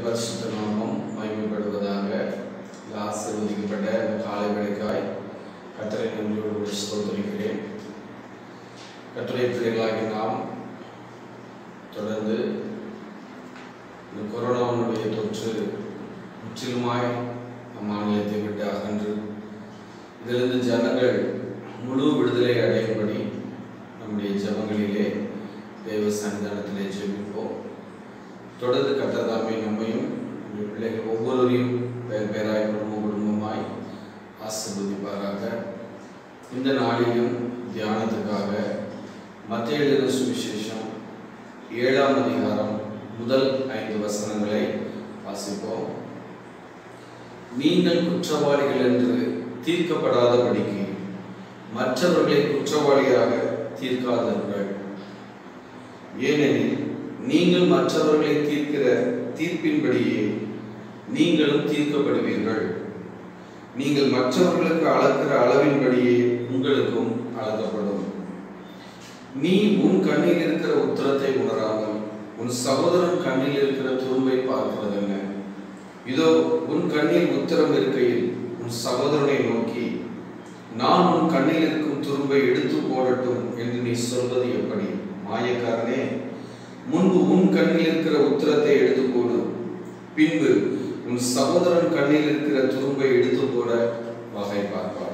பரிசுத்த நாமம் மகிமைப்படுவதாக இந்த ஆசீர்வதிக்கப்பட்ட இந்த காலை வேலைக்காய் கத்தரை நன்றியோடு ஸ்தோத்திரிக்கிறேன் கட்டுரை பிள்ளைகளாகி நாம் தொடர்ந்து இந்த கொரோனாவினுடைய தொற்று முற்றிலுமாய் நம் மாநிலத்தை விட்டு அகன்று இதிலிருந்து ஜனங்கள் முழு விடுதலை அடையும்படி நம்முடைய ஜெபங்களிலே தெய்வ சன்னிதானத்திலே ஜெபிப்போம் தொடர்ந்து கத்ததாமே நம்மையும் நம்முடைய பிள்ளைகள் ஒவ்வொருவரையும் பேர் பேராய் குடும்ப குடும்பமாய் ஆசீர்வதிப்பாராக இந்த நாளிலும் தியானத்துக்காக மத்திய எழுதின சுவிசேஷம் ஏழாம் அதிகாரம் முதல் ஐந்து வசனங்களை வாசிப்போம் நீங்கள் குற்றவாளிகள் என்று தீர்க்கப்படாதபடிக்கு மற்றவர்களை குற்றவாளியாக தீர்க்காதீர்கள் ஏனெனில் நீங்கள் மற்றவர்களை தீர்க்கிற தீர்ப்பின்படியே நீங்களும் தீர்க்கப்படுவீர்கள் நீங்கள் மற்றவர்களுக்கு அளக்கிற அளவின்படியே உங்களுக்கும் அளக்கப்படும் நீ உன் கண்ணில் இருக்கிற உத்தரத்தை உணராமல் உன் சகோதரன் கண்ணில் இருக்கிற துரும்பை பார்க்கிறது என்ன இதோ உன் கண்ணில் உத்தரம் இருக்கையில் உன் சகோதரனை நோக்கி நான் உன் கண்ணில் இருக்கும் துரும்பை எடுத்து போடட்டும் என்று நீ சொல்வது எப்படி மாயக்காரனே முன்பு உன் கண்ணில் இருக்கிற உத்தரத்தை எடுத்து போடு பின்பு உன் சகோதரன் கண்ணில் இருக்கிற துரும்பை எடுத்து போட வகை பார்ப்பார்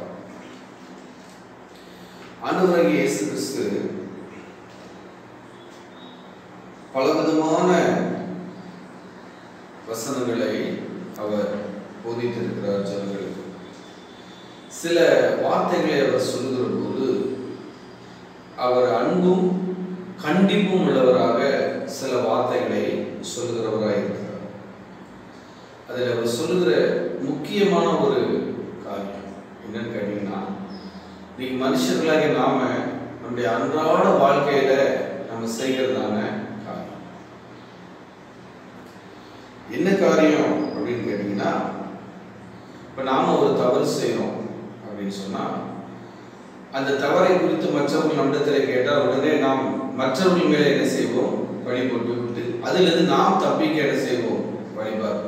ஆண்டவராகிய இயேசு கிறிஸ்து பலவிதமான வசனங்களை அவர் போதித்திருக்கிறார் ஜனங்களுக்கு சில வார்த்தைகளை அவர் சொல்லுகிற போது அவர் அன்பும் கண்டிப்பும் உள்ளவராக சில வார்த்தைகளை சொல்லுகிறவராக இருக்கிறார் அதில் அவர் சொல்லுகிற முக்கியமான ஒரு காரியம் என்னன்னு கேட்டீங்கன்னா இன்னைக்கு மனுஷர்களாகிய நாம நம்முடைய அன்றாட வாழ்க்கையில நம்ம செய்கிறதான காரியம் என்ன காரியம் அப்படின்னு கேட்டீங்கன்னா இப்ப நாம ஒரு தவறு செய்யறோம் அப்படின்னு சொன்னா அந்த தவறை குறித்து மற்றவர்கள் நம்மிடத்தில் கேட்டால் உடனே நாம் மற்றவர்கள் மேலே என்ன செய்வோம் வழி போட்டு விட்டு அதிலிருந்து நாம் தப்பிக்க என்ன செய்வோம் வழிபார்ப்போம்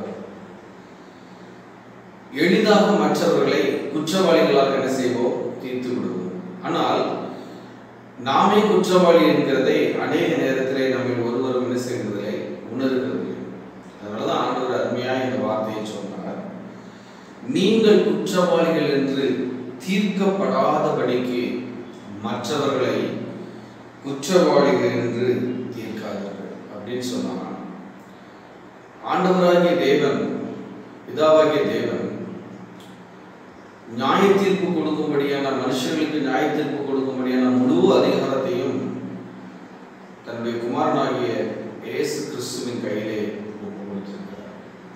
எளிதாக மற்றவர்களை குற்றவாளிகளாக என்ன செய்வோம் தீர்த்து விடுவோம் ஆனால் நாமே குற்றவாளி என்கிறதை அநேக நேரத்திலே நம்ம ஒருவரும் என்ன செய்வதில்லை உணர்கிறது அதனாலதான் ஆண்டவர் அருமையாக இந்த வார்த்தையை சொன்னார் நீங்கள் குற்றவாளிகள் என்று தீர்க்கப்படாதபடிக்கு மற்றவர்களை குற்றவாளிகள் என்று தீர்க்காதீர்கள் அப்படின்னு சொன்னாங்க ஆண்டவராகிய தேவன் பிதாவாகிய தேவன் நியாய தீர்ப்பு கொடுக்கும்படியான மனுஷர்களுக்கு நியாய தீர்ப்பு கொடுக்கும்படியான முழு அதிகாரத்தையும் தன்னுடைய குமாரனாகிய இயேசு கிறிஸ்துவின் கையிலே ஒப்பு கொடுத்திருக்கிறார்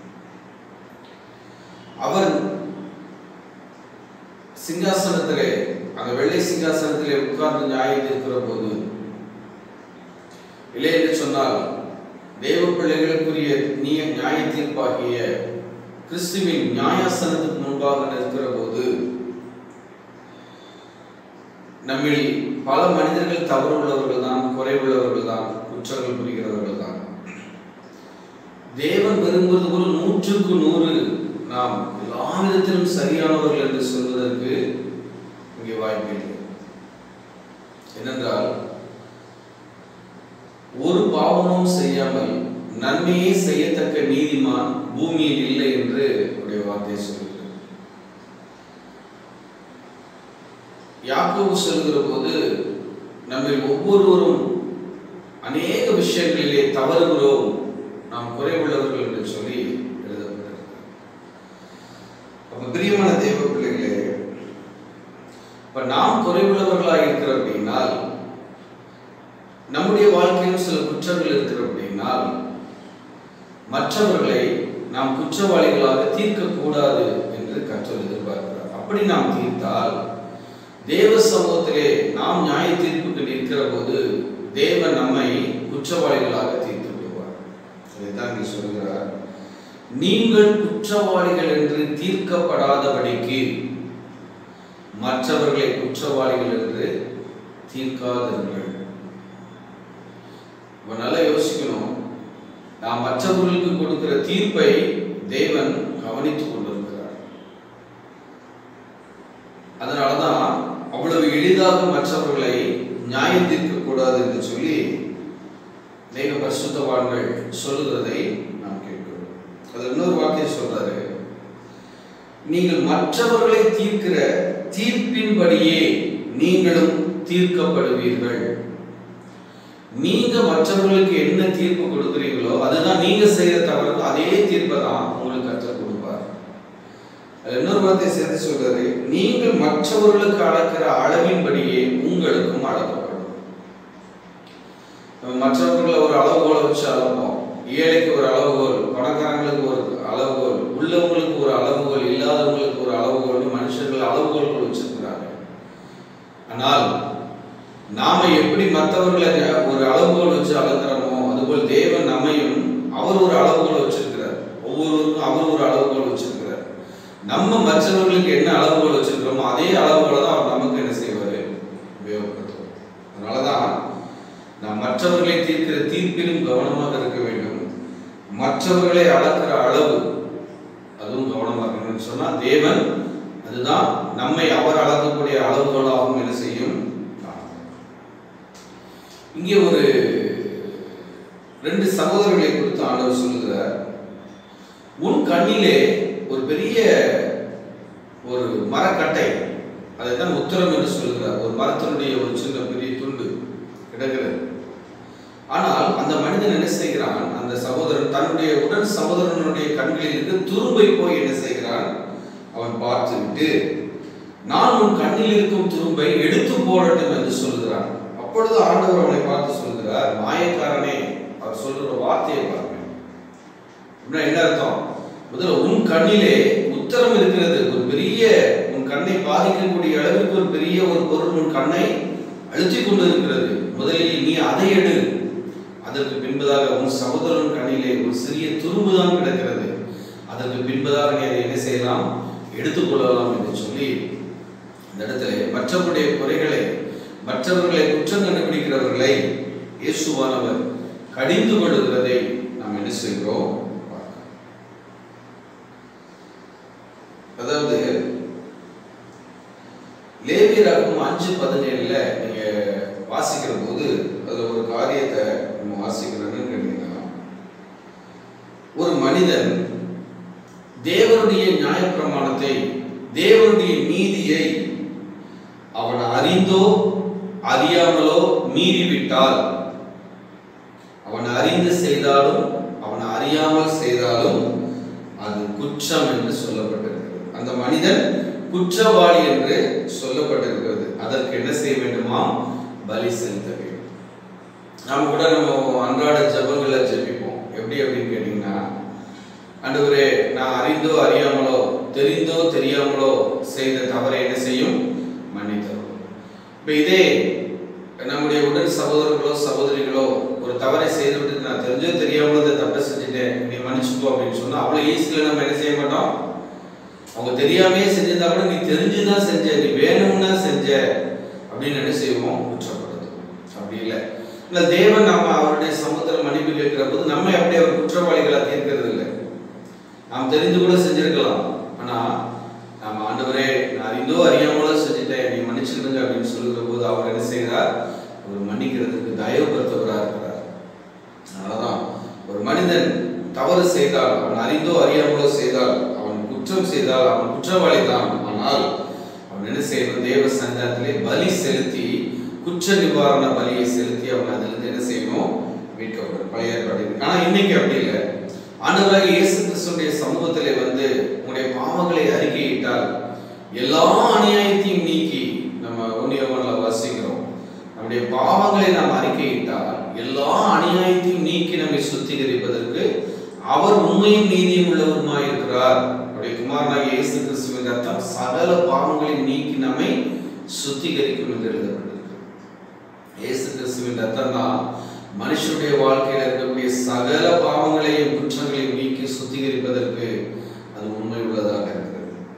அவர் சிங்காசனத்திலே அந்த வெள்ளை சிங்காசனத்திலே உட்கார்ந்து நியாயம் தீர்க்கிற போது இல்லை என்று சொன்னால் தேவ பிள்ளைகளுக்குரிய நீய நியாய தீர்ப்பாகிய கிறிஸ்துவின் நியாயாசனத்துக்கு முன்பாக நிற்கிற போது நம்மில் பல மனிதர்கள் தவறு உள்ளவர்கள் தான் குறைவுள்ளவர்கள் தான் குற்றங்கள் புரிகிறவர்கள் தான் தேவன் விரும்புவது ஒரு நூற்றுக்கு நூறு நாம் எல்லா விதத்திலும் சரியானவர்கள் என்று சொல்வதற்கு இங்கே வாய்ப்பில்லை ஏனென்றால் ஒரு பாவமும் செய்யாமல் நன்மையே செய்யத்தக்க நீதிமான் பூமியில் இல்லை என்று உடைய வார்த்தை சொல்கிறது யாக்கோபு சொல்கிற போது நம்ம ஒவ்வொருவரும் அநேக விஷயங்களிலே தவறுகிறோம் நாம் குறைவுள்ளவர்கள் என்று சொல்லி எழுதப்பட்டிருக்கிறது அப்ப பிரியமான தேவ பிள்ளைகளே இப்ப நாம் குறைவுள்ளவர்களாக இருக்கிற அப்படின்னால் நம்முடைய வாழ்க்கையில் சில குற்றங்கள் இருக்கிற அப்படின்னால் மற்றவர்களை நாம் குற்றவாளிகளாக தீர்க்கக்கூடாது என்று கற்றல் எதிர்பார்க்கிறார் அப்படி நாம் தீர்த்தால் தேவ சமூகத்திலே நாம் நியாய தீர்ப்புக்கு நிற்கிற போது தேவன் நம்மை குற்றவாளிகளாக தீர்த்து விடுவார் அதைத்தான் இங்கே சொல்கிறார் நீங்கள் குற்றவாளிகள் என்று தீர்க்கப்படாதபடிக்கு மற்றவர்களை குற்றவாளிகள் என்று தீர்க்காதீர்கள் இப்போ நல்லா யோசிக்கணும் நாம் மற்றவர்களுக்கு கொடுக்கிற தீர்ப்பை தேவன் கவனித்துக் கொண்டிருக்கிறார் அதனாலதான் அவ்வளவு எளிதாக மற்றவர்களை நியாயம் தீர்க்க கூடாது என்று சொல்லி அநேக பரிசுத்தவான்கள் சொல்லுகிறதை நாம் கேட்கிறோம் அது இன்னொரு வாக்கியம் சொல்றாரு நீங்கள் மற்றவர்களை தீர்க்கிற தீர்ப்பின்படியே நீங்களும் தீர்க்கப்படுவீர்கள் நீங்க மற்றவர்களுக்கு என்ன தீர்ப்பு கொடுக்குறீங்களோ அதுதான் நீங்க செய்யற தவறுக்கு அதே தீர்ப்பை தான் உங்களுக்கு கற்றுக் கொடுப்பார் அது இன்னொரு வார்த்தை சேர்த்து சொல்றாரு நீங்கள் மற்றவர்களுக்கு அளக்கிற அளவின்படியே உங்களுக்கும் அளக்கப்படும் நம்ம மற்றவர்களை ஒரு அளவுகோலை வச்சு அளப்போம் ஏழைக்கு ஒரு அளவுகோல் பணக்காரங்களுக்கு ஒரு அளவுகோல் உள்ளவங்களுக்கு ஒரு அளவுகோல் இல்லாதவங்களுக்கு ஒரு அளவுகோல் மனுஷர்கள் அளவுகோல்கள் வச்சிருக்கிறாங்க ஆனால் நாம எப்படி மற்றவர்களை ஒரு அளவுகோல் வச்சு அளக்கிறோமோ அதுபோல் தேவன் நம்மையும் அவர் ஒரு அளவுகோல் வச்சிருக்கிறார் ஒவ்வொருவருக்கும் அவர் ஒரு அளவுகோல் வச்சிருக்கிறார் நம்ம மற்றவர்களுக்கு என்ன அளவுகோல் வச்சிருக்கிறோமோ அதே அளவுகோலை தான் அவர் நமக்கு என்ன செய்வார் உபயோகப்படுத்துவார் அதனாலதான் நாம் மற்றவர்களை தீர்க்கிற தீர்ப்பிலும் கவனமாக இருக்க வேண்டும் மற்றவர்களை அளக்கிற அளவு அதுவும் கவனமாக இருக்கணும்னு சொன்னா தேவன் அதுதான் நம்மை அவர் அளக்கக்கூடிய அளவுகோலாகவும் என்ன செய்யும் இங்கே ஒரு ரெண்டு சகோதரர்களை குறித்து ஆண்டவர் சொல்லுகிறார் உன் கண்ணிலே ஒரு பெரிய ஒரு மரக்கட்டை அதை தான் உத்தரம் என்று சொல்லுகிறார் ஒரு மரத்தினுடைய ஒரு சின்ன பெரிய துண்டு கிடக்கிறது ஆனால் அந்த மனிதன் என்ன செய்கிறான் அந்த சகோதரன் தன்னுடைய உடன் சகோதரனுடைய கண்களில் இருந்து துரும்பை போய் என்ன செய்கிறான் அவன் பார்த்து விட்டு நான் உன் கண்ணில் இருக்கும் துரும்பை எடுத்து போடட்டும் என்று சொல்லுகிறான் அப்பொழுது ஆண்டவர் அவனை பார்த்து சொல்கிறார் மாயக்காரனே அவர் சொல்ற வார்த்தையை பாருங்க அப்படின்னா என்ன அர்த்தம் முதல்ல உன் கண்ணிலே உத்தரம் இருக்கிறது ஒரு பெரிய உன் கண்ணை பாதிக்கக்கூடிய அளவிற்கு ஒரு பெரிய ஒரு பொருள் உன் கண்ணை அழுத்தி கொண்டு இருக்கிறது முதலில் நீ அதை எடு அதற்கு பின்பதாக உன் சகோதரன் கண்ணிலே ஒரு சிறிய துரும்பு தான் கிடக்கிறது அதற்கு பின்பதாக நீ அதை என்ன செய்யலாம் எடுத்துக்கொள்ளலாம் என்று சொல்லி இந்த இடத்துல மற்றவருடைய குறைகளை மற்றவர்களை குற்றம் கண்டுபிடிக்கிறவர்களை இயேசுவானவர் கடிந்து கொள்ளுகிறதை நாம் என்ன செய்கிறோம் அதாவது லேவியராகும் அஞ்சு பதினேழுல நீங்க வாசிக்கிற போது அதுல ஒரு காரியத்தை நம்ம வாசிக்கிறோன்னு கேட்டீங்கன்னா ஒரு மனிதன் தேவனுடைய நியாயப்பிரமாணத்தை தேவனுடைய நீதியை அவன் அறிந்தோ அறியாமலோ மீறிவிட்டால் அவன் அறிந்து செய்தாலும் அவன் அறியாமல் செய்தாலும் அது குற்றம் என்று சொல்லப்பட்டிருக்கிறது அந்த மனிதன் குற்றவாளி என்று சொல்லப்பட்டிருக்கிறது அதற்கு என்ன செய்ய வேண்டுமா பலி செலுத்த வேண்டும் நாம் கூட நம்ம அன்றாட ஜபங்களை ஜெபிப்போம் எப்படி அப்படின்னு கேட்டீங்கன்னா ஆண்டவரே நான் அறிந்தோ அறியாமலோ தெரிந்தோ தெரியாமலோ செய்த தவறை என்ன செய்யும் மன்னித்தரும் இப்போ இதே நம்முடைய உடன் சகோதரர்களோ சகோதரிகளோ ஒரு தவறை செய்துவிட்டு நான் தெரிஞ்சோ தெரியாமலோ இந்த தப்பை செஞ்சுட்டேன் நீ மன்னிச்சுக்கோ அப்படின்னு சொன்னா அவ்வளோ ஈஸியில் நம்ம என்ன செய்ய மாட்டோம் அவங்க தெரியாமையே செஞ்சிருந்தா கூட நீ தெரிஞ்சுதான் செஞ்ச நீ வேணும்னா செஞ்ச அப்படின்னு என்ன செய்வோம் குற்றப்படுது அப்படி இல்லை இல்லை தேவன் நாம அவருடைய சமூகத்தில் மன்னிப்பு கேட்கிற போது நம்ம அப்படி அவர் குற்றவாளிகளை தீர்க்கிறது இல்லை நாம் தெரிந்து கூட செஞ்சிருக்கலாம் ஆனா நாம ஆண்டவரே நான் அறிந்தோ அறியாமலோ செஞ்சுட்டேன் நீ மன்னிச்சிடுங்க அப்படின்னு சொல்லுகிற போது அவர் என்ன செய்கிறார் அவர் மன்னிக்கிறதுக்கு தயவுபடுத்தவராக இருக்கிறார் அதனாலதான் ஒரு மனிதன் தவறு செய்தால் அவன் அறிந்தோ அறியாமலோ செய்தால் அவன் குற்றம் செய்தால் அவன் குற்றவாளி தான் ஆனால் அவன் என்ன செய்யணும் தேவ சங்கத்திலே பலி செலுத்தி குற்ற நிவாரண பலியை செலுத்தி அவன் அதிலிருந்து என்ன செய்யணும் மீட்கப்படும் பழைய ஏற்பாடு ஆனா இன்னைக்கு அப்படி இல்லை ஆண்டவராக இயேசு கிறிஸ்துடைய சமூகத்திலே வந்து உங்களுடைய பாவங்களை அறிக்கையிட்டால் எல்லா அநியாயத்தையும் நீக்கி நம்ம ஒன்னியவன்ல வாசிக்கிறோம் நம்முடைய பாவங்களை நாம் அறிக்கையிட்டால் எல்லா அநியாயத்தையும் நீக்கி நம்மை சுத்திகரிப்பதற்கு அவர் உண்மையும் நீதியும் உள்ளவருமாய் இருக்கிறார் அவருடைய குமாரனாகிய இயேசு கிறிஸ்துவின் அர்த்தம் சகல பாவங்களையும் நீக்கி நம்மை சுத்திகரிக்கும் என்று எழுதப்பட்டிருக்கு இயேசு கிறிஸ்துவின் அர்த்தம் தான் மனுஷனுடைய வாழ்க்கையில் இருக்கக்கூடிய சகல பாவங்களையும் குற்றங்களையும் நீக்கி சுத்திகரிப்பதற்கு அது உண்மை உள்ளதாக இருக்கிறது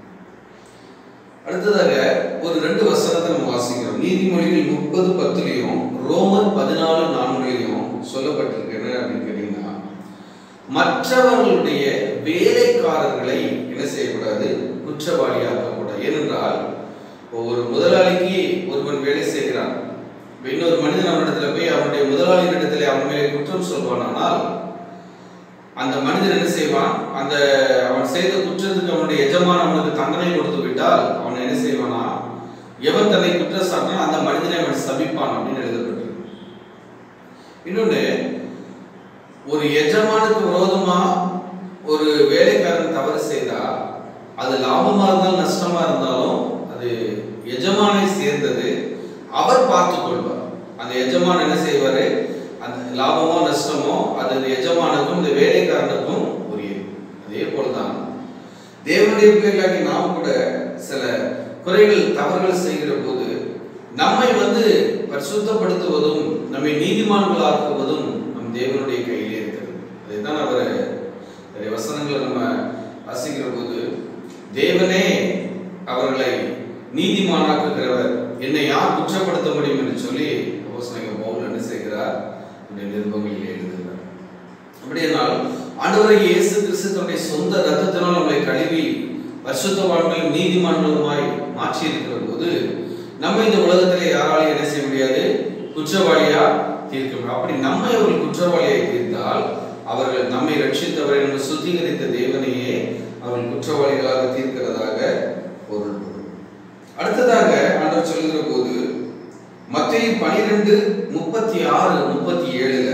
அடுத்ததாக ஒரு ரெண்டு வசனத்தை நம்ம வாசிக்கிறோம் நீதிமொழிகள் முப்பது பத்துலையும் ரோமர் பதினாலு நான்குலையும் சொல்லப்பட்டிருக்கு என்ன அப்படின்னு கேட்டீங்கன்னா மற்றவர்களுடைய வேலைக்காரர்களை என்ன செய்யக்கூடாது குற்றவாளியாக்கக்கூடாது ஏனென்றால் ஒரு முதலாளிக்கு ஒருவன் வேலை செய்கிறான் இப்ப இன்னொரு மனிதன் அவனிடத்துல போய் அவனுடைய முதலாளியின் இடத்துல அவன் மேலே குற்றம் சொல்வானானால் அந்த மனிதன் என்ன செய்வான் அந்த அவன் செய்த குற்றத்துக்கு அவனுடைய எஜமான் அவனுக்கு தண்டனை கொடுத்து விட்டால் அவன் என்ன செய்வானா எவன் தன்னை குற்றம் சாட்டினான் அந்த மனிதனை அவன் சபிப்பான் அப்படின்னு எழுதப்பட்டிருக்கு இன்னொன்னு ஒரு எஜமானுக்கு விரோதமா ஒரு வேலைக்காரன் தவறு செய்தா அது லாபமா இருந்தாலும் நஷ்டமா இருந்தாலும் அது எஜமானை சேர்ந்தது அவர் பார்த்துக் கொள்வார் அந்த எஜமான் என்ன செய்வாரு அந்த லாபமோ நஷ்டமோ அது அந்த எஜமானுக்கும் இந்த வேலைக்காரனுக்கும் உரியது அதே போலதான் தேவனுடைய பிள்ளைகளாகி நாம் கூட சில குறைகள் தவறுகள் செய்கிற போது நம்மை வந்து பரிசுத்தப்படுத்துவதும் நம்மை நீதிமான்களாக்குவதும் நம் தேவனுடைய கையிலே இருக்கிறது அதுதான் அவர் நிறைய வசனங்களை நம்ம வாசிக்கிற போது தேவனே அவர்களை நீதிமானாக்குகிறவர் என்னை யார் குற்றப்படுத்த முடியும் என்று சொல்லி அப்போஸ்தலனாகிய பவுல் என்ன செய்கிறார் இந்த நிருபங்களில் எழுதுகிறார் அப்படியானால் ஆண்டவரை இயேசு கிறிஸ்து தன்னுடைய சொந்த ரத்தத்தினால் நம்மளை கழுவி பரிசுத்தவான்களும் நீதிமான்களுமாய் மாற்றி இருக்கிற போது நம்ம இந்த உலகத்திலே யாராலையும் என்ன செய்ய முடியாது குற்றவாளியா தீர்க்க முடியும் அப்படி நம்மை அவர்கள் குற்றவாளியாய் தீர்த்தால் அவர்கள் நம்மை ரட்சித்தவரை நம்ம சுத்திகரித்த தேவனையே அவர்கள் குற்றவாளிகளாக தீர்க்கிறதாக பொருள்படும் அடுத்ததாக ஆண்டவர் சொல்கிற போது மத்திய பனிரெண்டு முப்பத்தி ஆறு முப்பத்தி ஏழுல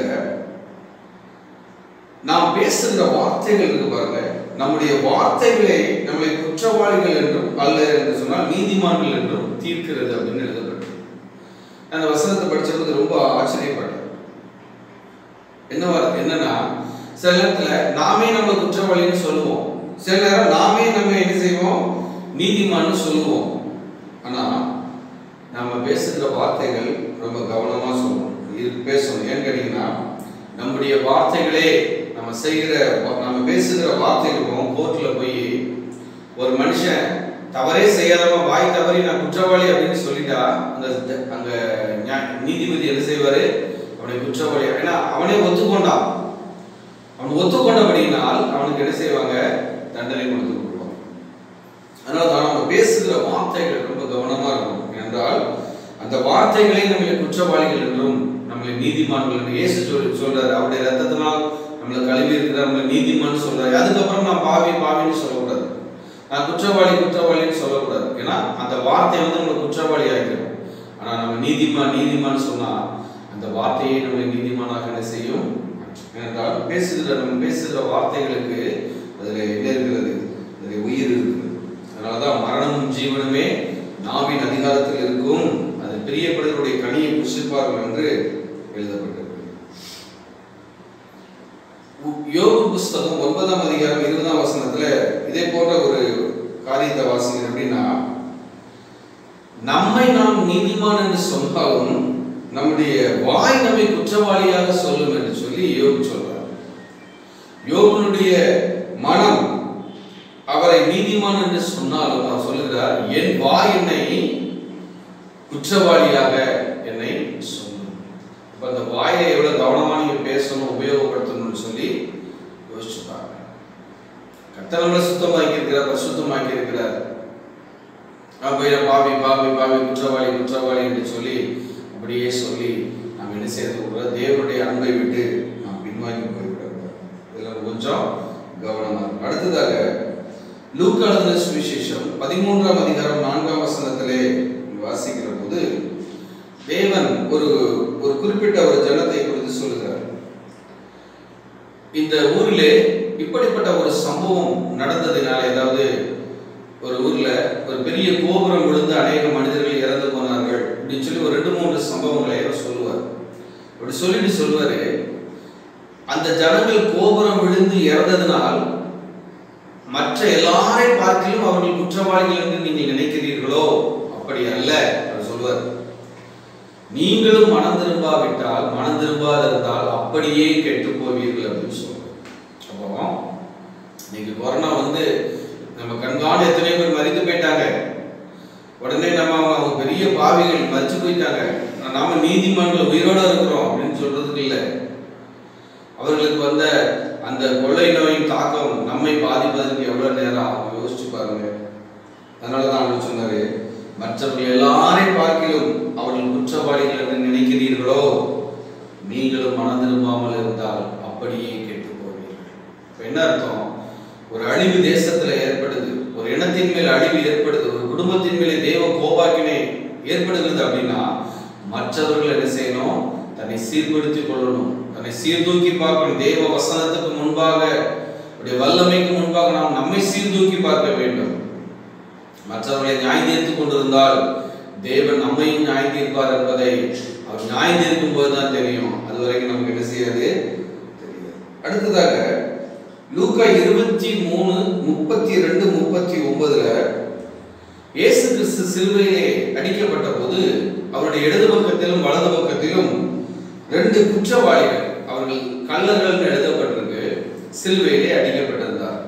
நாம் பேசுகிற வார்த்தைகள் இருக்கு பாருங்க நம்முடைய வார்த்தைகளை நம்மளை குற்றவாளிகள் என்றும் அல்ல என்று சொன்னால் நீதிமான்கள் என்றும் தீர்க்கிறது அப்படின்னு எழுதப்பட்டு அந்த வசனத்தை படிச்சபோது ரொம்ப ஆச்சரியப்பட்டேன் என்ன வர- என்னன்னா சில நேரத்துல நாமே நம்ம குற்றவாளின்னு சொல்லுவோம் சில நேரம் நாமே நம்ம என்ன செய்வோம் நீதிமான்னு சொல்லுவோம் ஆனா நம்ம பேசுகிற வார்த்தைகள் ரொம்ப கவனமா சொல்லணும் இது பேசணும் ஏன்னு கேட்டீங்கன்னா நம்முடைய வார்த்தைகளே நம்ம செய்கிற வா- நம்ம பேசுகிற வார்த்தைகளுக்கும் கோர்ட்ல போய் ஒரு மனுஷன் தவறே செய்யாதவன் வாய் தவறி நான் குற்றவாளி அப்படின்னு சொல்லிட்டா அந்த அங்க நியா- நீதிபதி என்ன செய்வாரு அவனை குற்றவாளி ஏன்னா அவனே ஒத்துக்கொண்டான் அவன் ஒத்துக்கொண்டபடியினால் அவனுக்கு என்ன செய்வாங்க தண்டனை கொடுத்து விடுவாங்க அதனால தான் நம்ம பேசுகிற வார்த்தைகள் ரொம்ப கவனமா இருக்கணும் என்றால் அந்த வார்த்தைகளே நம்மளை குற்றவாளிகள் என்றும் நம்மளை நீதிமான்கள் என்று இயேசு சொல்லி சொல்றாரு அவருடைய ரத்தத்தினால் நம்மளை கழுவி இருக்கிறார் நம்மளை நீதிமான் சொல்றாரு அதுக்கப்புறம் நான் பாவி பாவின்னு சொல்லக்கூடாது நான் குற்றவாளி குற்றவாளின்னு சொல்லக்கூடாது ஏன்னா அந்த வார்த்தை வந்து நம்மளை குற்றவாளி ஆகிடும் ஆனா நம்ம நீதிமான் நீதிமான் சொன்னா அந்த வார்த்தையை நம்மளை நீதிமானாக என்ன செய்யும் ஏனென்றால் பேசுகிற நம்ம பேசுகிற வார்த்தைகளுக்கு அதுல என்ன இருக்கிறது அதில் உயிர் இருக்கிறது அதனாலதான் மரணமும் ஜீவனுமே நாவின் அதிகாரத்தில் இருக்கும் அது பிரியப்படுவருடைய கனியை புசிப்பார்கள் என்று எழுதப்பட்டிருக்கு உ- யோபு புஸ்தகம் ஒன்பதாம் அதிகாரம் இருபதாம் வசனத்துல இதே போன்ற ஒரு காரியத்தை வாசிக்கிறேன் அப்படின்னா நம்மை நாம் நீதிமான் என்று சொன்னாலும் நம்முடைய வாய் நம்மை குற்றவாளியாக சொல்லும் என்று சொல்லி யோபு சொல்றார் யோபனுடைய மனம் அவரை நீதிமான் என்று சொன்னாலும் அவர் சொல்லுகிறார் என் வாய் என்னை குற்றவாளியாக என்னை சொல்லும் அப்ப அந்த வாயை எவ்வளவு கவனமா நீங்க பேசணும் உபயோகப்படுத்தணும்னு சொல்லி யோசிச்சு பாருங்க கர்த்தர் நம்மளை சுத்தமாக்கி இருக்கிறார் பரிசுத்தமாக்கி இருக்கிறார் நான் போய் நான் பாவி பாவி பாவி குற்றவாளி குற்றவாளி என்று சொல்லி அப்படியே சொல்லி நாம் என்ன செய்யறது கூட தேவனுடைய அன்பை விட்டு நாம் பின்வாங்கி போய்விடக்கூடாது இதில் கொஞ்சம் கவனமா இருக்கும் அடுத்ததாக லூக்கா எழுதின சுவிசேஷம் பதிமூன்றாம் அதிகாரம் நான்காம் வசனத்திலே வாசிக்கிற போது தேவன் ஒரு ஒரு குறிப்பிட்ட ஒரு ஜனத்தை குறித்து சொல்லுகிறார் இந்த ஊரிலே இப்படிப்பட்ட ஒரு சம்பவம் நடந்ததினால ஏதாவது ஒரு ஊர்ல ஒரு பெரிய கோபுரம் விழுந்து அநேக மனிதர்கள் இறந்து போனார்கள் அப்படின்னு சொல்லி ஒரு ரெண்டு மூன்று சம்பவங்களை அவர் சொல்லுவார் அப்படி சொல்லிட்டு சொல்லுவாரு அந்த ஜனங்கள் கோபுரம் விழுந்து இறந்ததினால் மற்ற எல்லாரை பார்க்கிலும் அவர்கள் குற்றவாளிகள் என்று நீங்கள் நினைக்கிறீர்களோ அப்படி அல்ல அவர் சொல்வார் நீங்களும் மனம் திரும்பாவிட்டால் மனம் திரும்பாதிருந்தால் அப்படியே கெட்டு போவீர்கள் அப்படின்னு சொல்றார் அப்போ இன்னைக்கு கொரோனா வந்து நம்ம கண்காண எத்தனை பேர் மறித்து போயிட்டாங்க உடனே நம்ம அவங்க அவங்க பெரிய பாவிகள் மறிச்சு போயிட்டாங்க ஆனா நாம நீதிமன்றம் உயிரோட இருக்கிறோம் அப்படின்னு சொல்றதுக்கு இல்லை அவர்களுக்கு வந்த அந்த கொள்ளை நோயின் தாக்கம் நம்மை பாதிப்பதற்கு எவ்வளவு நேரம் ஆகும் யோசிச்சு பாருங்க அதனாலதான் அவர் சொன்னாரு மற்றவர்கள் எல்லாரையும் பார்க்கிலும் அவர்கள் குற்றவாளிகள் என்று நினைக்கிறீர்களோ நீங்களும் மனம் திரும்பாமல் இருந்தால் அப்படியே கெட்டு போவீர்கள் இப்ப என்ன அர்த்தம் ஒரு அழிவு தேசத்துல ஏற்படுது ஒரு இனத்தின் மேல் அழிவு ஏற்படுது ஒரு குடும்பத்தின் மேலே தேவ கோபாக்கினை ஏற்படுகிறது அப்படின்னா மற்றவர்கள் என்ன செய்யணும் தன்னை சீர்படுத்திக் கொள்ளணும் தன்னை சீர்தூக்கி பார்க்கணும் தேவ வசனத்துக்கு முன்பாக அவருடைய வல்லமைக்கு முன்பாக நாம் நம்மை சீர்தூக்கி பார்க்க வேண்டும் மற்றவர்களை நியாயம் தீர்த்துக் கொண்டிருந்தால் தேவன் நம்மையும் நியாயம் தீர்ப்பார் என்பதை அவர் நியாயம் தீர்க்கும் போதுதான் தெரியும் அது வரைக்கும் நமக்கு என்ன செய்யாது தெரியாது அடுத்ததாக லூக்கா இருபத்தி மூணு முப்பத்தி ரெண்டு முப்பத்தி ஒன்பதுல இயேசு கிறிஸ்து சிலுவையிலே அடிக்கப்பட்ட போது அவருடைய இடது பக்கத்திலும் வலது பக்கத்திலும் ரெண்டு குற்றவாளிகள் அவர்கள் கள்ளர்கள் எழுதப்பட்டிருக்கு சிலுவையிலே அடிக்கப்பட்டிருந்தார்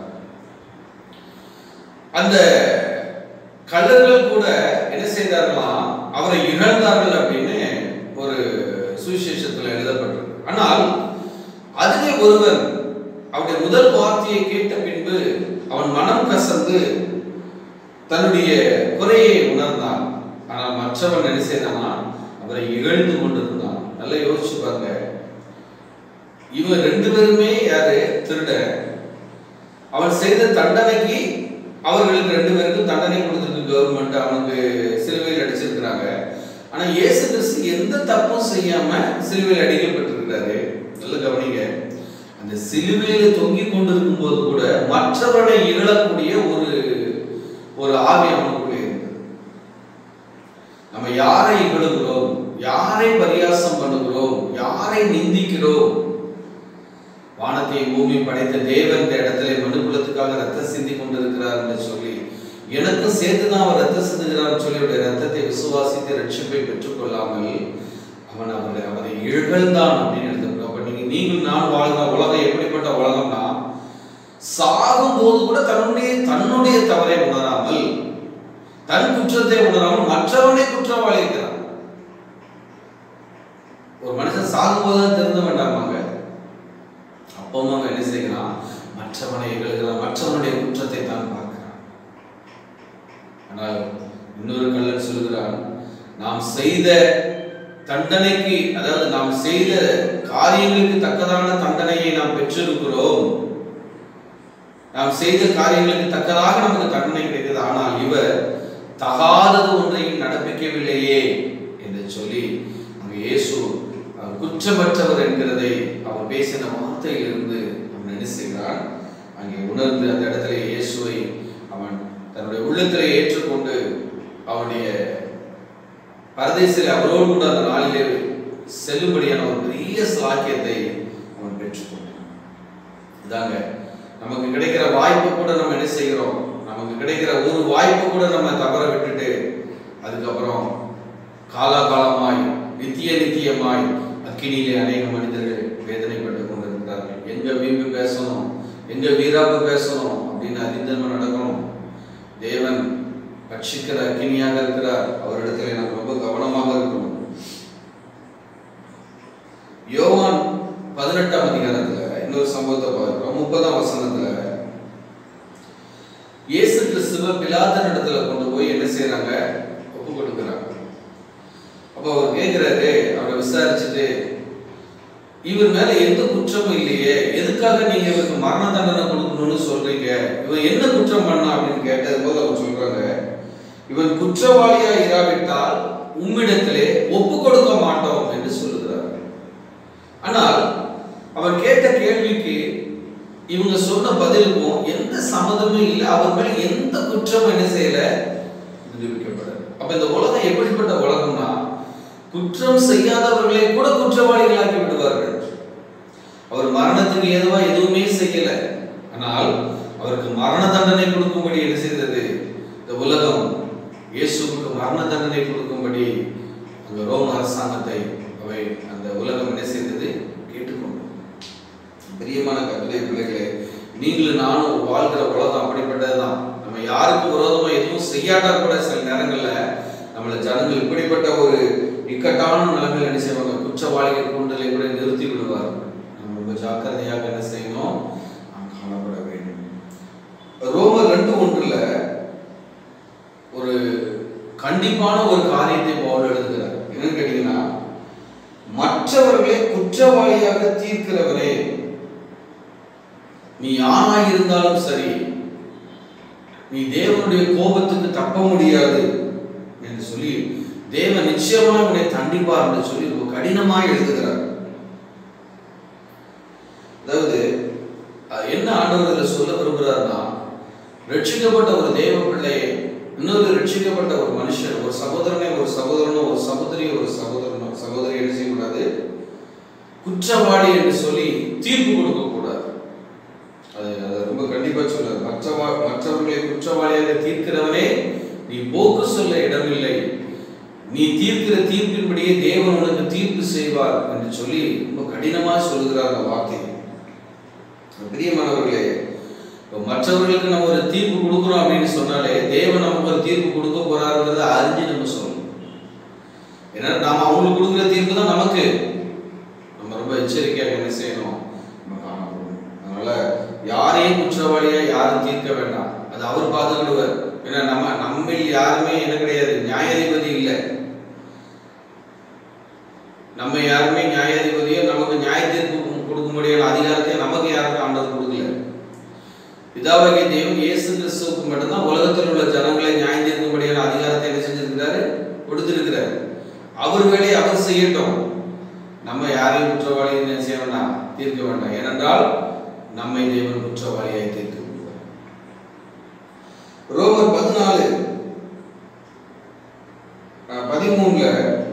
அந்த கள்ளர்கள் கூட என்ன செய்தார்களாம் அவரை இழந்தார்கள் அப்படின்னு ஒரு சுவிசேஷத்துல எழுதப்பட்டிருக்கு ஆனால் அதிலே ஒருவன் அவருடைய முதல் வார்த்தையை கேட்ட பின்பு அவன் மனம் கசந்து தன்னுடைய குறையை உணர்ந்தான் ஆனால் மற்றவன் என்ன செய்தானா அவரை இகழ்ந்து கொண்டிருந்தான் நல்லா யோசிச்சு பாருங்க இவன் ரெண்டு பேருமே யாரு திருட அவன் செய்த தண்டனைக்கு அவர்களுக்கு ரெண்டு பேருக்கும் தண்டனை கொடுத்துருக்கு கவர்மெண்ட் அவனுக்கு சிலுவையில் அடிச்சிருக்கிறாங்க ஆனா இயேசு கிறிஸ்து எந்த தப்பும் செய்யாம சிலுவையில் அடிக்கப்பட்டிருக்கிறாரு நல்ல கவனிங்க அந்த சிலுவையில தொங்கிக் கொண்டிருக்கும் போது கூட மற்றவனை இகழக்கூடிய ஒரு ஒரு ஆவி அவனுக்குள்ளே இருந்தது நம்ம யாரை இகழுகிறோம் யாரை பரியாசம் பண்ணுகிறோம் யாரை நிந்திக்கிறோம் வானத்தை பூமி படைத்த தேவன் இந்த இடத்துல மனுக்குலத்துக்காக ரத்தம் சிந்தி கொண்டிருக்கிறார் என்று சொல்லி எனக்கும் சேர்த்துதான் அவர் ரத்தம் சிந்துகிறார் சொல்லி அவருடைய ரத்தத்தை விசுவாசித்து ரட்சிப்பை பெற்றுக்கொள்ளாமல் அவன் அவரை அவரை இகழ்ந்தான் அப்படின்னு எழுதுகிறோம் அப்ப நீங்க நீங்கள் நான் வாழ்ந்த உலகம் எப்படிப்பட்ட உலகம்னா சாகும் போது கூட தன்னுடைய தன்னுடைய தவறை உணராமல் தன் குற்றத்தை உணராமல் மற்றவனை குற்றவாளி இருக்கிறான் ஒரு மனுஷன் சாகும் போது தான் திருந்த வேண்டாமாங்க அப்பவும் அவன் என்ன செய்கிறான் மற்றவனை இகழ்கிறான் மற்றவனுடைய குற்றத்தை தான் பார்க்கிறான் ஆனால் இன்னொரு கள்ளன் சொல்கிறான் நாம் செய்த தண்டனைக்கு அதாவது நாம் செய்த காரியங்களுக்கு தக்கதான தண்டனையை நாம் பெற்றிருக்கிறோம் நாம் செய்த காரியங்களுக்கு தக்கதாக நமக்கு தண்டனை கிடைத்தது ஆனால் இவர் தகாதது ஒன்றையும் நடப்பிக்கவில்லையே என்று சொல்லி அங்கு இயேசு அவர் குற்றமற்றவர் என்கிறதை அவர் பேசின வார்த்தையிலிருந்து அவன் என்ன செய்கிறான் அங்கே உணர்ந்து அந்த இடத்துல இயேசுவை அவன் தன்னுடைய உள்ளத்திலே ஏற்றுக்கொண்டு அவனுடைய பரதேசில் அவரோடு கூட அந்த நாளிலே செல்லும்படியான ஒரு பெரிய சாக்கியத்தை அவன் பெற்றுக்கொண்டான் இதாங்க நமக்கு கிடைக்கிற வாய்ப்பு கூட நம்ம என்ன செய்கிறோம் நமக்கு கிடைக்கிற ஒரு வாய்ப்பு கூட நம்ம தவற விட்டுட்டு அதுக்கப்புறம் காலாகாலமாய் நித்திய நித்தியமாய் அக்கினியிலே அநேக மனிதர்கள் வேதனைப்பட்டு கொண்டிருக்கிறார்கள் எங்க வீம்பு பேசணும் எங்க வீராப்பு பேசணும் அப்படின்னு அறிந்தன்மை நடக்கணும் தேவன் பட்சிக்கிற அக்கினியாக இருக்கிறார் அவரிடத்துல நாம் ரொம்ப கவனமாக இருக்கணும் யோவான் பதினெட்டாம் அதிகாரத்துல இன்னொரு சம்பவத்தை பார்க்கிறோம் முப்பதாம் வசனத்துல இயேசு கிறிஸ்துவ பிலாத்தன் இடத்துல கொண்டு போய் என்ன செய்யறாங்க ஒப்பு கொடுக்குறாங்க அப்ப அவர் கேட்கிறாரு அவரை விசாரிச்சுட்டு இவர் மேல எந்த குற்றமும் இல்லையே எதுக்காக நீங்க இவருக்கு மரண தண்டனை கொடுக்கணும்னு சொல்றீங்க இவன் என்ன குற்றம் பண்ணா அப்படின்னு கேட்டது போது அவர் சொல்றாங்க இவன் குற்றவாளியா இராவிட்டால் உம்மிடத்திலே ஒப்பு கொடுக்க மாட்டோம் என்று சொல்லுகிறார் ஆனால் அவர் கேட்ட கேள்விக்கு இவங்க சொன்ன பதிலுக்கும் எந்த சம்மதமும் இல்லை அவர் மேல எந்த குற்றமும் என்ன செய்யல நிரூபிக்கப்படாது அப்ப இந்த உலகம் எப்படிப்பட்ட உலகம்னா குற்றம் செய்யாதவர்களை கூட குற்றவாளிகளாக்கி விடுவார்கள் அவர் மரணத்துக்கு ஏதுவா எதுவுமே செய்யல ஆனால் அவருக்கு மரண தண்டனை கொடுக்கும்படி என்ன செய்தது இந்த உலகம் இயேசுவுக்கு மரண தண்டனை கொடுக்கும்படி அந்த ரோம அரசாங்கத்தை அவை அந்த உலகம் என்ன செய்தது கேட்டுக்கொண்டது பிரியமான கத்துடைய பிள்ளைகளே நீங்களும் நானும் வாழ்கிற உலகம் அப்படிப்பட்டதுதான் நம்ம யாருக்கு விரோதமா எதுவும் செய்யாட்டா கூட சில நேரங்கள்ல நம்மள ஜனங்கள் இப்படிப்பட்ட ஒரு இக்கட்டான நிலைமையில் என்ன செய்வாங்க குற்றவாளிகள் கூண்டலை கூட நிறுத்தி விடுவார்கள் நம்ம நம்ம ரொம்ப ஜாக்கிரதையாக என்ன செய்யணும் நாம் காணப்பட வேண்டும் ரோமர் ரெண்டு ஒன்றுல ஒரு கண்டிப்பான ஒரு காரியத்தை பவுல் எழுதுகிறார் என்னன்னு கேட்டீங்கன்னா மற்றவர்களை குற்றவாளியாக தீர்க்கிறவரே நீ யாராக இருந்தாலும் சரி நீ தேவனுடைய கோபத்துக்கு தப்ப முடியாது என்று சொல்லி தேவன் நிச்சயமாக உன்னை தண்டிப்பார் என்று சொல்லி ரொம்ப கடினமாக எழுதுகிறார் அதாவது அஹ், என்ன ஆண்டவர் இதில் சொல்ல விரும்புகிறார்னா ரட்சிக்கப்பட்ட ஒரு தேவ பிள்ளையை இன்னொரு ரட்சிக்கப்பட்ட ஒரு மனுஷன் ஒரு சகோதரனை ஒரு சகோதரனோ ஒரு சகோதரி ஒரு சகோதரனோ சகோதரி என்ன செய்யக்கூடாது குற்றவாளி என்று சொல்லி தீர்ப்பு கொடுக்க கூடாது அது அது ரொம்ப கண்டிப்பா சொல்றாரு மற்றவா மற்றவர்களை குற்றவாளியாக தீர்க்கிறவனே நீ போக்கு சொல்ல இடமில்லை நீ தீர்க்கிற தீர்ப்பின்படியே தேவன் உனக்கு தீர்ப்பு செய்வார் என்று சொல்லி ரொம்ப கடினமா சொல்லுகிறார் அந்த வார்த்தை பிரியமானவர்களே இப்போ மற்றவர்களுக்கு நம்ம ஒரு தீர்ப்பு கொடுக்குறோம் அப்படின்னு சொன்னாலே தேவன் நமக்கு ஒரு தீர்ப்பு கொடுக்க போறாருங்கிறத அறிஞ்சு நம்ம சொல்லணும் ஏன்னா நாம அவங்களுக்கு கொடுக்குற தீர்ப்பு தான் நமக்கு நம்ம ரொம்ப எச்சரிக்கையாக என்ன செய்யணும் நம்ம காணப்படணும் அதனால யாரையும் குற்றவாளியா யாரும் தீர்க்க வேண்டாம் அது அவர் பார்த்துக்கிடுவார் ஏன்னா நம்ம நம்மில் யாருமே என்ன கிடையாது நியாயாதிபதி இல்லை நம்ம யாருமே நியாயாதிபதியோ நமக்கு நியாய தீர்ப்பு கொடுக்கும்படியான அதிகாரத்தை நமக்கு யாருக்கும் ஆண்டவர் கொடுக்கல பிதாவாகிய தேவன் இயேசு கிறிஸ்துவுக்கு மட்டும்தான் உலகத்தில் உள்ள ஜனங்களை நியாயம் தீர்க்கும்படியான அதிகாரத்தை என்ன செஞ்சிருக்கிறாரு கொடுத்திருக்கிறாரு அவர் வேலையை அவர் செய்யட்டும் நம்ம யாரையும் குற்றவாளி என்ன செய்ய வேண்டாம் தீர்க்க வேண்டாம் ஏனென்றால் நம்மை தேவன் குற்றவாளியாய் தீர்க்க விடுவார் ரோமர் பதினாலு அஹ், பதிமூணுல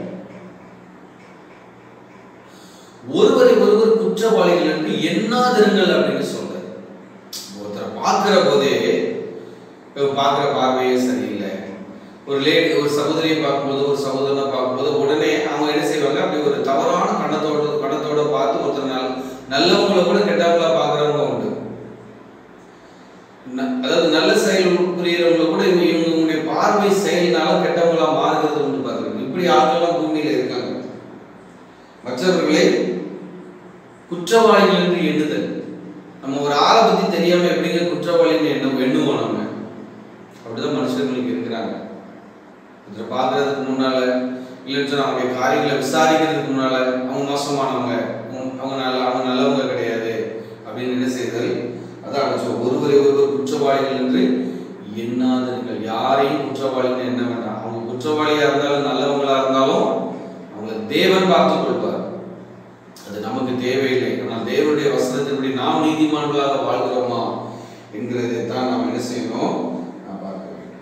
ஒருவரை ஒருவர் குற்றவாளிகள் என்று எண்ணாதிருங்கள் அப்படின்னு சொல்றாரு ஒருத்தரை பார்க்கிற போதே இப்ப பார்க்கிற பார்வையே சரியில்லை ஒரு லேடி ஒரு சகோதரியை பார்க்கும்போது ஒரு சகோதரனை பார்க்கும்போது உடனே அவங்க என்ன செய்வாங்க அப்படி ஒரு தவறான கண்ணத்தோட கண்ணத்தோட பார்த்து ஒருத்தர் நல்ல நல்லவங்களை கூட கெட்டவங்களா பார்க்குறவங்க உண்டு ந- அதாவது நல்ல செயல் புரியறவங்க கூட இவங்க இவங்களுடைய பார்வை செயல்னால கெட்டவங்களா மாறுகிறது உண்டு பார்த்துருக்கோம் இப்படி ஆட்கள்லாம் பூமியில இருக்காங்க மற்றவர்களை குற்றவாளிகள் என்று எண்ணுதல் நம்ம ஒரு ஆளை பத்தி தெரியாம எப்படிங்க குற்றவாளின்னு எண்ண எண்ணுவோம் நம்ம அப்படிதான் மனுஷங்களுக்கு இருக்கிறாங்க இதை பார்க்கறதுக்கு முன்னால இல்லைன்னு சொன்னா அவங்களுடைய காரியங்களை விசாரிக்கிறதுக்கு முன்னால அவங்க மோசமானவங்க அவங்க அவங்க நல்ல அவங்க நல்லவங்க கிடையாது அப்படின்னு என்ன செய்தல் அதான் சொல் ஒருவரை ஒருவர் குற்றவாளிகள் என்று எண்ணாதீர்கள் யாரையும் குற்றவாளின்னு எண்ண வேண்டாம் அவங்க குற்றவாளியா இருந்தாலும் நல்லவங்களா இருந்தாலும் அவங்களை தேவன் பார்த்துக் கொள்வார் அது நமக்கு தேவையில்லை ஆனால் தேவனுடைய வசனத்தின்படி நாம் நீதிமான்களாக வாழ்கிறோமா என்கிறதை தான் நாம் என்ன செய்யணும் நாம் பார்க்க வேண்டும்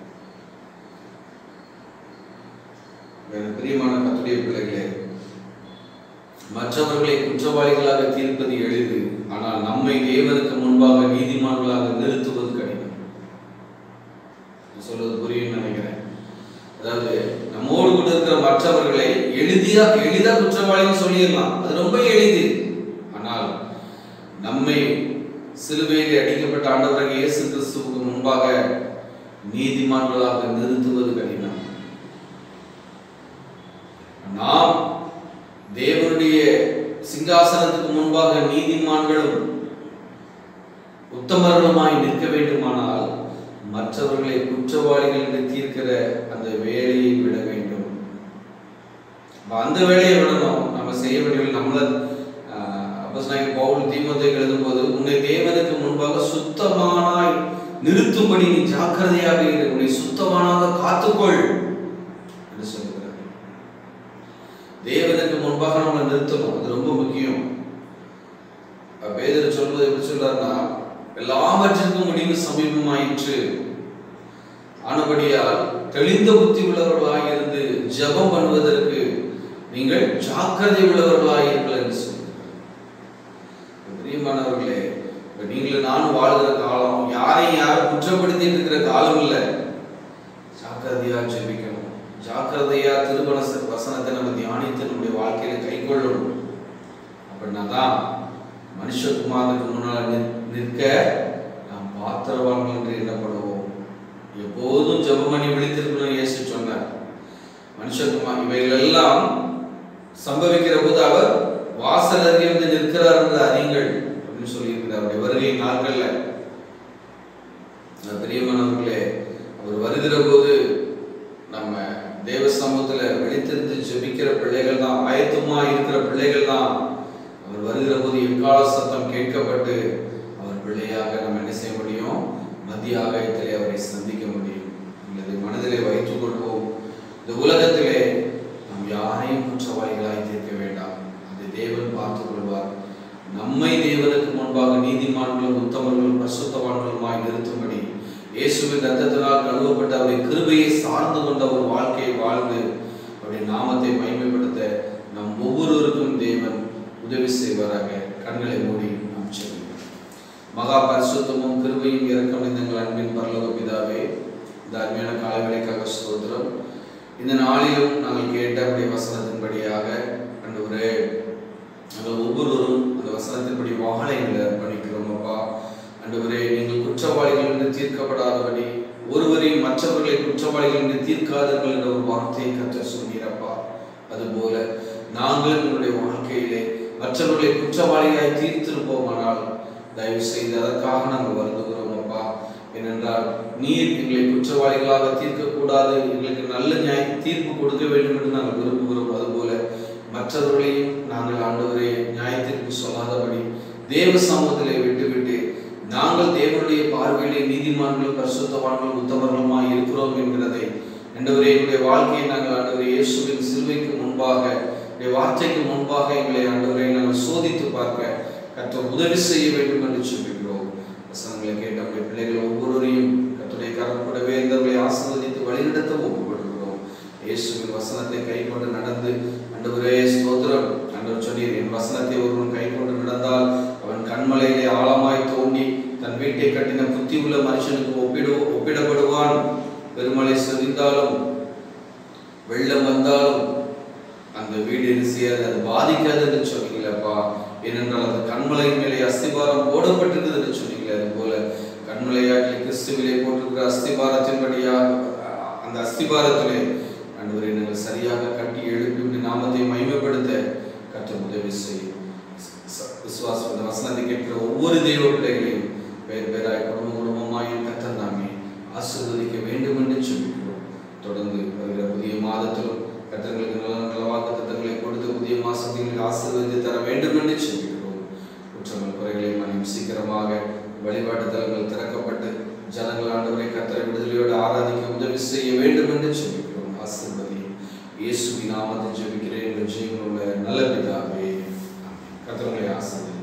எனக்கு பிரியமான கத்துடைய பிள்ளைகளே மற்றவர்களை குற்றவாளிகளாக தீர்ப்பது எளிது ஆனால் நம்மை தேவனுக்கு முன்பாக நீதிமான்களாக நிறுத்துவது கடினம் நான் சொல்றது புரியும் நினைக்கிறேன் அதாவது நம்மோடு கூட இருக்கிற மற்றவர்களை எளிதியா எளிதா குற்றவாளின்னு சொல்லிடலாம் அது ரொம்ப எளிது ஆனால் நம்மை சிலுவையில் அடிக்கப்பட்ட ஆண்டவராக இயேசு கிறிஸ்துவுக்கு முன்பாக நீதிமான்களாக நிறுத்துவது கடினம் நாம் தேவனுடைய சிங்காசனத்துக்கு முன்பாக நீதிமான்களும் உத்தமர்களுமாய் நிற்க வேண்டுமானால் மற்றவர்களை குற்றவாளிகள் என்று தீர்க்கிற அந்த வேலையை விட வேண்டும் அப்ப அந்த வேலையை விடணும் நம்ம செய்ய வேண்டிய நம்மள அப்போஸ்தலனாகிய பவுல் தீமோத்தேயுக்கு எழுதும்போது உன்னை தேவனுக்கு முன்பாக சுத்தமானாய் நிறுத்தும்படி நீ ஜாக்கிரதையாக இரு உன்னை சுத்தமானாக காத்துக்கொள் என்று சொல்லுகிறார் தேவனுக்கு முன்பாக நம்மளை நிறுத்தணும் அது ரொம்ப முக்கியம் அப்ப பேதர் சொல்வது எப்படி சொல்றாருன்னா எல்லாவற்றிற்கும் முடிவு சமீபமாயிற்று ஆனபடியால் தெளிந்த புத்தி உள்ளவர்களாய் இருந்து ஜெபம் பண்ணுவதற்கு நீங்கள் ஜாக்கிரதை உள்ளவர்களாய் இருங்கள் என்று சொல்கிறார் பிரியமானவர்களே இப்ப நீங்களும் நானும் வாழ்கிற காலம் யாரையும் யாரும் குற்றப்படுத்திட்டு இருக்கிற காலம் இல்லை ஜாக்கிரதையா ஜெபிக்கணும் ஜாக்கிரதையா திருமண ச- வசனத்தை நம்ம தியானித்து நம்முடைய வாழ்க்கையில கைக்கொள்ளணும் அப்படின்னா தான் மனுஷகுமாரனுக்கு முன்னால் நிற்- நிற்க நாம் பாத்திரவான்கள் என்று எண்ணப்படுவோம் எப்போதும் ஜெபம் பண்ணி விழித்திருக்கணும் இயேசு சொன்னார் மனுஷகுமார் இவைகள் எல்லாம் சம்பவிக்கிற போது அவர் வாசல் அருகே வந்து நிற்கிறார் என்று அறியுங்கள் அந்த பிரியமானவர்களே அவர் வருகிற போது நம்ம தேவ சமூகத்துல வெளித்திருந்து ஜெபிக்கிற பிள்ளைகள் தான் ஆயத்தமா இருக்கிற பிள்ளைகள் தான் அவர் வருகிற போது எக்கால சத்தம் கேட்கப்பட்டு அவர் பிள்ளையாக நம்ம என்ன செய்ய முடியும் மத்திய ஆகாயத்திலே அவரை சந்திக்க முடியும் அல்லது மனதிலே வைத்துக் கொள்வோம் இந்த உலகத்திலே நாம் யாரையும் குற்றவாளிகளாய் தீர்க்க வேண்டாம் அதை தேவன் பார்த்துக் கொள்வார் நம்மை தேவனுக்கு முன்பாக நீதிமான்களும் உத்தமர்களும் பரிசுத்தவான்களுமாய் நிறுத்தும்படி இயேசுவின் ரத்தத்தினால் கழுவப்பட்ட அவருடைய கிருபையை சார்ந்து கொண்ட ஒரு வாழ்க்கையை வாழ்ந்து அவருடைய நாமத்தை மகிமைப்படுத்த நம் ஒவ்வொருவருக்கும் தேவன் உதவி செய்வாராக கண்களை மூடி நாம் செல்வோம் மகா பரிசுத்தமும் கிருபையும் இறக்கம் எங்கள் அன்பின் பரலோக பிதாவே இந்த அருமையான காலை வேலைக்காக ஸ்தோத்திரம் இந்த நாளிலும் நாங்கள் கேட்ட அப்படியே வசனத்தின்படியாக ஆண்டவரே நாங்கள் ஒவ்வொருவரும் அந்த வசனத்தின்படி வாழை எங்களை அர்ப்பணிக்கிறோம் அப்பா ஆண்டவரே நீங்கள் குற்றவாளிகள் என்று தீர்க்கப்படாதபடி ஒருவரையும் மற்றவர்களை குற்றவாளிகள் என்று தீர்க்காதீர்கள் என்ற ஒரு வார்த்தையை கற்ற சொன்னீரப்பா அதுபோல நாங்களும் எங்களுடைய வாழ்க்கையிலே மற்றவர்களை குற்றவாளியாய் தீர்த்திருப்போமானால் தயவு செய்து அதற்காக நாங்கள் வருந்துகிறோம் அப்பா ஏனென்றால் நீர் எங்களை குற்றவாளிகளாக தீர்க்கக்கூடாது எங்களுக்கு நல்ல நியாய தீர்ப்பு கொடுக்க வேண்டும் என்று நாங்கள் விரும்புகிறோம் அதுபோல மற்றவர்களையும் நாங்கள் ஆண்டவரே நியாயத்திற்கு சொல்லாதபடி தேவ சமூகத்திலே விட்டுவிட்டு நாங்கள் தேவனுடைய பார்வையிலே நீதிமான்களும் பரிசுத்தவான்களும் உத்தமர்களுமாய் இருக்கிறோம் என்கிறதை ஆண்டவரே எங்களுடைய வாழ்க்கையை நாங்கள் ஆண்டவரே இயேசுவின் சிலுவைக்கு முன்பாக உடைய வார்த்தைக்கு முன்பாக எங்களை ஆண்டவரை நாங்கள் சோதித்து பார்க்க கர்த்தர் உதவி செய்ய வேண்டும் என்று சொல்லுகிறோம் வசனங்களை கேட்ட நம்முடைய பிள்ளைகள் ஒவ்வொருவரையும் கர்த்தருடைய கரப்படவே இருந்தவர்களை ஆசீர்வதித்து வழிநடத்த ஒப்புக்கொடுக்கிறோம் இயேசுவின் வசனத்தை கைக்கொண்டு நடந்து ஆண்டவரே ஸ்தோத்திரம் ஆண்டவர் சொன்னீர் என் வசனத்தை ஒருவன் கைக்கொண்டு நடந்தால் அவன் கண்மலையிலே ஆழமாய் தோண்டி தன் வீட்டை கட்டின புத்தி உள்ள மனுஷனுக்கு ஒப்பிடு ஒப்பிடப்படுவான் பெருமலை செறிந்தாலும் வெள்ளம் வந்தாலும் அந்த வீடு என்ன செய்யாது அது பாதிக்காது என்று சொன்னீங்களப்பா ஏனென்றால் அது கண்மலையின் மேலே அஸ்திபாரம் போடப்பட்டிருக்கிறது என்று சொன்னீங்களே அது போல கண்மலையாட்டில் கிறிஸ்துவிலே போட்டிருக்கிற அஸ்திபாரத்தின்படியாக அஹ், அந்த அஸ்திபாரத்திலே ஆண்டவரை நாங்கள் சரியாக கட்டி எழுப்பி உம்முடைய நாமத்தை மகிமைப்படுத்த கற்ற உதவி செய்யும் ச- விசுவாசம் இந்த வசனத்தை கேட்கிற ஒவ்வொரு தெய்வ பிள்ளைகளையும் பேர் பேராய் குடும்ப குடும்பமாய் கத்தர் நாமே ஆசீர்வதிக்க வேண்டும் என்று சொல்லிக்கிறோம் தொடர்ந்து வருகிற புதிய மாதத்திலும் கத்தர்களுக்கு நல்ல நல்ல வாக்கு திட்டங்களை கொடுத்து புதிய மாசங்களுக்கு ஆசீர்வதித்து தர வேண்டும் என்று சொல்லிக்கிறோம் குற்றங்கள் குறைகளை மன்னியும் சீக்கிரமாக வழிபாட்டு தலங்கள் திறக்கப்பட்டு ஜனங்கள் ஆண்டவரை கத்தரை விடுதலையோடு ஆராதிக்க உதவி செய்ய வேண்டும் என்று சொல்லிக்கிறோம் ஆசீர்வதி இயேசுவின் நாமத்தை ஜெபிக்கிறேன் என்ற ஜீவனுள்ள நல்ல பிதாவே ஆமென். கர்த்தர் உங்களை ஆசீர்வதிப்பார்